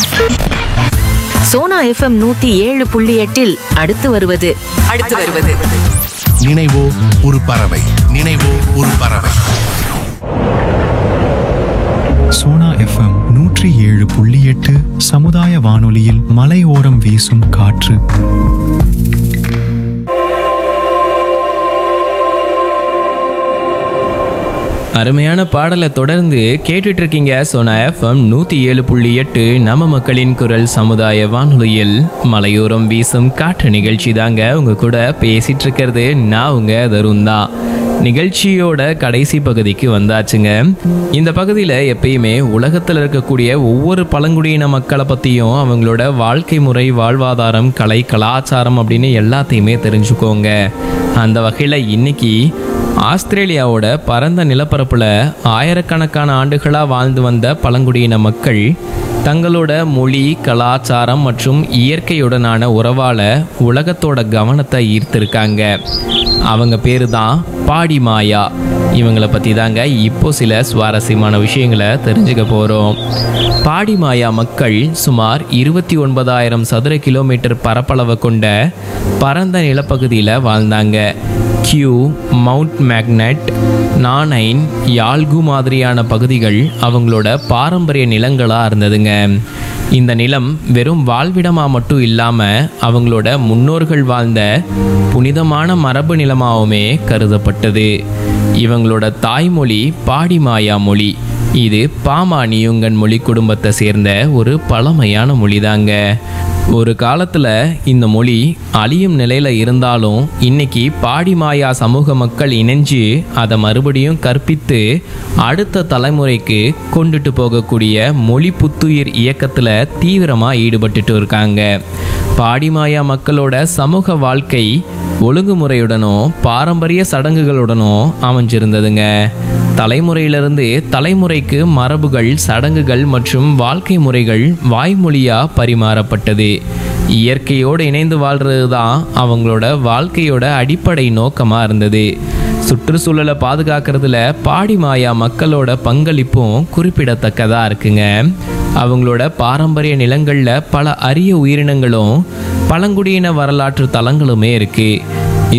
Sona FM நூத்தி ஏழு புள்ளி எட்டில் அடுத்து வருவது அடுத்து வருவது நினைவோ ஒரு பறவை நினைவோ ஒரு பறவை சோனா எஃப்எம் நூற்றி ஏழு புள்ளி எட்டு சமுதாய வானொலியில் மலையோரம் வீசும் காற்று அருமையான பாடலை தொடர்ந்து கேட்டுட்டு இருக்கீங்க சோனா எஃப்எம் நூற்றி ஏழு புள்ளி எட்டு நம்ம மக்களின் குரல் சமுதாய வானொலியில் மலையோரம் வீசும் காற்று நிகழ்ச்சி தாங்க உங்க கூட பேசிட்டு இருக்கிறது நான் உங்க தருண் தான் நிகழ்ச்சியோட கடைசி பகுதிக்கு வந்தாச்சுங்க இந்த பகுதியில் எப்பயுமே உலகத்தில் இருக்கக்கூடிய ஒவ்வொரு பழங்குடியின மக்களை பற்றியும் அவங்களோட வாழ்க்கை முறை வாழ்வாதாரம் கலை கலாச்சாரம் அப்படின்னு எல்லாத்தையுமே தெரிஞ்சுக்கோங்க அந்த வகையில் இன்னைக்கு ஆஸ்திரேலியாவோட பரந்த நிலப்பரப்புல ஆயிரக்கணக்கான ஆண்டுகளாக வாழ்ந்து வந்த பழங்குடியின மக்கள் தங்களோட மொழி கலாச்சாரம் மற்றும் இயற்கையுடனான உறவால உலகத்தோட கவனத்தை ஈர்த்திருக்காங்க அவங்க பேரு தான் பாடி மாயா இவங்கள பற்றி தாங்க இப்போ சில சுவாரஸ்யமான விஷயங்களை தெரிஞ்சுக்க போகிறோம் பாடி மாயா மக்கள் சுமார் இருபத்தி ஒன்பதாயிரம் சதுர கிலோமீட்டர் பரப்பளவை கொண்ட பரந்த நிலப்பகுதியில் வாழ்ந்தாங்க கியூ மவுண்ட் மேக்னட் நானைன் யாழ்கு மாதிரியான பகுதிகள் அவங்களோட பாரம்பரிய நிலங்களாக இருந்ததுங்க இந்த நிலம் வெறும் வாழ்விடமா மட்டும் இல்லாமல் அவங்களோட முன்னோர்கள் வாழ்ந்த புனிதமான மரபு நிலமாகவுமே கருதப்பட்டது இவங்களோட தாய்மொழி பாடிமாயா மொழி இது பாமானியுங்கன் மொழி குடும்பத்தை சேர்ந்த ஒரு பழமையான மொழிதாங்க ஒரு காலத்தில் இந்த மொழி அழியும் நிலையில் இருந்தாலும் இன்னைக்கு பாடிமாயா சமூக மக்கள் இணைஞ்சு அதை மறுபடியும் கற்பித்து அடுத்த தலைமுறைக்கு கொண்டுட்டு போகக்கூடிய மொழி புத்துயிர் இயக்கத்தில் தீவிரமாக ஈடுபட்டுட்டு இருக்காங்க பாடிமாயா மக்களோட சமூக வாழ்க்கை ஒழுங்குமுறையுடனும் பாரம்பரிய சடங்குகளுடனும் அமைஞ்சிருந்ததுங்க தலைமுறையிலிருந்து தலைமுறைக்கு மரபுகள் சடங்குகள் மற்றும் வாழ்க்கை முறைகள் வாய்மொழியா பரிமாறப்பட்டது இயற்கையோடு இணைந்து வாழ்றது தான் அவங்களோட வாழ்க்கையோட அடிப்படை நோக்கமாக இருந்தது சுற்றுச்சூழலை பாதுகாக்கிறதுல பாடிமாயா மக்களோட பங்களிப்பும் குறிப்பிடத்தக்கதாக இருக்குங்க அவங்களோட பாரம்பரிய நிலங்களில் பல அரிய உயிரினங்களும் பழங்குடியின வரலாற்று தலங்களுமே இருக்குது